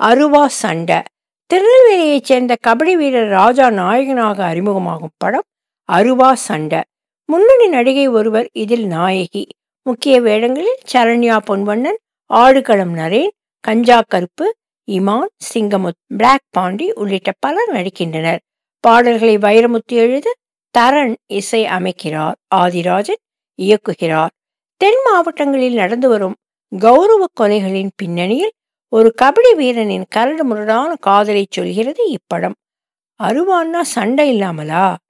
அருவா சண்டை திருநெல்வேலியைச் சேர்ந்த கபடி வீரர் ராஜா நாயகனாக அறிமுகமாகும் படம் அருவா சண்டை முன்னணி நடிகை ஒருவர் இதில் நாயகி முக்கிய வேடங்களில் சரண்யா பொன்வண்ணன் ஆடுகளம் நரேன் கஞ்சா கருப்பு இமான் சிங்கமுத் பிளாக் பாண்டி உள்ளிட்ட பலர் நடிக்கின்றனர் பாடல்களை வைரமுத்து எழுத தரண் இசை அமைக்கிறார் ஆதிராஜன் இயக்குகிறார் தென் மாவட்டங்களில் நடந்து வரும் கௌரவ கொலைகளின் பின்னணியில் ஒரு கபடி வீரனின் கரடு முரடான காதலை சொல்கிறது இப்படம் அருவான்னா சண்டை இல்லாமலா